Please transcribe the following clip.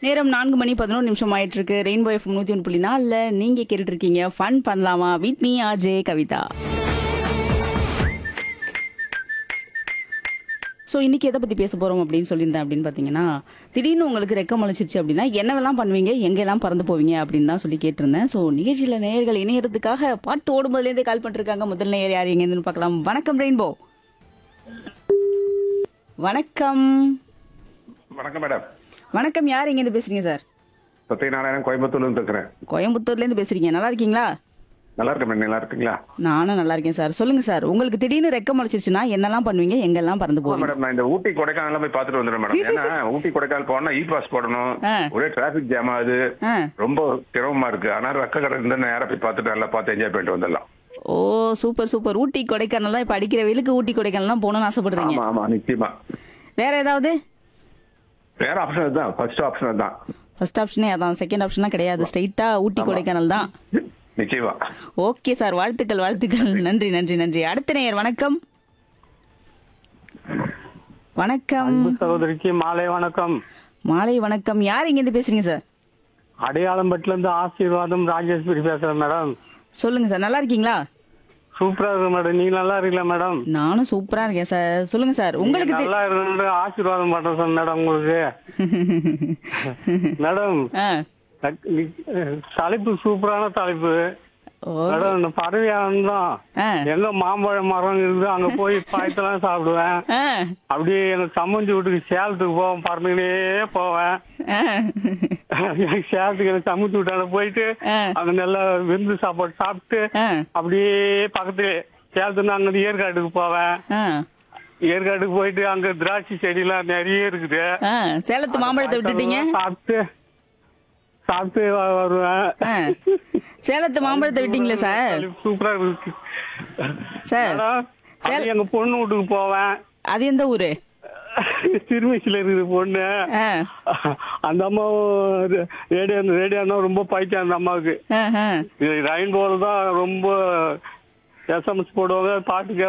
நேரம் நான்கு மணி பதினோரு நிமிஷம் ஆயிட்டு இருக்கு ரெயின்போ எஃப் நூத்தி ஒன்று புள்ளி நாலுல நீங்க கேட்டுட்டு இருக்கீங்க ஃபன் பண்ணலாமா with me RJ Kavitha so இன்னைக்கு எதை பத்தி பேச போறோம் அப்படின்னு சொல்லியிருந்தேன் அப்படின்னு பாத்தீங்கன்னா திடீர்னு உங்களுக்கு ரெக்கம் முளைச்சிருச்சு அப்படின்னா என்னவெல்லாம் பண்ணுவீங்க எங்கெல்லாம் பறந்து போவீங்க அப்படின்னு தான் சொல்லி கேட்டிருந்தேன் ஸோ நிகழ்ச்சியில நேயர்கள் இணையறதுக்காக பாட்டு ஓடும்போதுலேருந்தே கால் பண்ணிருக்காங்க முதல் நேயர் யார் எங்கேருந்து பார்க்கலாம் வணக்கம் ரெயின்போ வணக்கம் வணக்கம் மேடம் வணக்கம் யார் எங்கேருந்து பேசுறீங்க சார் சத்யநாராயணன் கோயம்புத்தூர்ல இருந்து பேசுறேன் கோயம்புத்தூர்ல இருந்து பேசுறீங்க நல்லா இருக்கீங்களா நல்லா இருக்கேன் மேடம் நல்லா இருக்கீங்களா நானும் நல்லா இருக்கேன் சார் சொல்லுங்க சார் உங்களுக்கு திடீர்னு ரெக்க முளைச்சிருச்சுன்னா என்னெல்லாம் பண்ணுவீங்க எங்கெல்லாம் பறந்து ஆமா போவீங்க மேடம் நான் இந்த ஊட்டி கொடைக்கானல் போய் பார்த்துட்டு வந்துடுறேன் மேடம் ஏன்னா ஊட்டி கொடைக்கானல் போனா இ பாஸ் போடணும் ஆ. ஒரே டிராபிக் ஜாம் ஆகுது ஆ. ரொம்ப சிரமமா இருக்கு ஆனா ரெக்க கடை இருந்தா நேரா போய் பார்த்துட்டு நல்லா பார்த்து என்ஜாய் பண்ணிட்டு வந்துடலாம் oh super super Ooty Kodaikanal தான் இப்ப அடிக்கிற வெயிலுக்கு ஊட்டி கொடைக்கானல் போகணும்னு ஆசைப்படுறீங்க ஆமா ஆமா நிச்சயமா வேற ஏதாவது வேற ஆப்ஷன் அதுதான் ஃபர்ஸ்ட் ஆப்ஷன் அதுதான் ஃபர்ஸ்ட் ஆப்ஷனே அதான் செகண்ட் ஆப்ஷன்லாம் கிடையாது ஸ்ட்ரைட்டா ஊட்டி கொடைக்கானல் தான் நிச்சயமா ஓகே சார் வாழ்த்துக்கள் வாழ்த்துக்கள் நன்றி நன்றி நன்றி அடுத்த நேயர் வணக்கம் வணக்கம் அன்பு சகோதரிக்கு மாலை வணக்கம் மாலை வணக்கம் யார் இங்க இருந்து பேசுறீங்க சார் அடையாளம்பட்டுல இருந்து ஆசீர்வாதம் ராஜேஸ்வரி பேசுறேன் மேடம் சொல்லுங்க சார் நல்லா இருக்கீங்களா சூப்பரா இருக்கு மேடம் நீங்க நல்லா இருக்கீங்களா மேடம் நானும் சூப்பரா இருக்கேன் சார் சொல்லுங்க சார் உங்களுக்கு தெ- நல்லா இருக்கு ஆசீர்வாதம் பண்றேன் சார் மேடம் உங்களுக்கு மேடம் ஆ தக்- நீ- தலைப்பு சூப்பரான தலைப்பு ஓ மேடம் இந்த பறவையானம் தான் ஆ எங்க மாம்பழ மரம் இருக்குது அங்க போய் பாயத்தெல்லாம் சாப்பிடுவேன் ஆ அப்படியே எனக்கு சம்மந்தி வீட்டுக்கு சேலத்துக்கு போவேன் பறந்துக்கினே போவேன் ஆ. சேலத்துக்கு எனக்கு சம்மந்தி வீட்டாண்ட போயிட்டு ஆ. அங்க நல்லா விருந்து சாப்பாடு சாப்பிட்டு ஆ. அப்படியே பக்கத்துல சேலத்துல அங்க இருந்து ஏற்காட்டுக்கு போவேன் ஆ. ஏற்காட்டுக்கு போயிட்டு அங்க திராட்சை செடியெல்லாம் நிறைய இருக்குது ஆ. சேலத்து மாம்பழத்தை விட்டுட்டீங்க சாப்பிட்டு சாப்பிட்டு வ- வருவேன் ஆ. சேலத்து மாம்பழத்தை விட்டீங்களே சார் சூப்பரா இருக்கு சார் மேடம், அப்படியே எங்க பொண்ணு வீட்டுக்கு போவேன் அது எந்த ஊரு திருமிச்சில இருக்குது பொண்ணு ஆ. அந்த அம்மாவும் ரேடியோ ரேடியோனா ரொம்ப பைத்தியம் அந்த அம்மாவுக்கு ஆ, ஆ. ரெயின்போல தான் ரொம்ப எஸ்எம்எஸ் போடுவாங்க பாட்டு கேட்பாங்க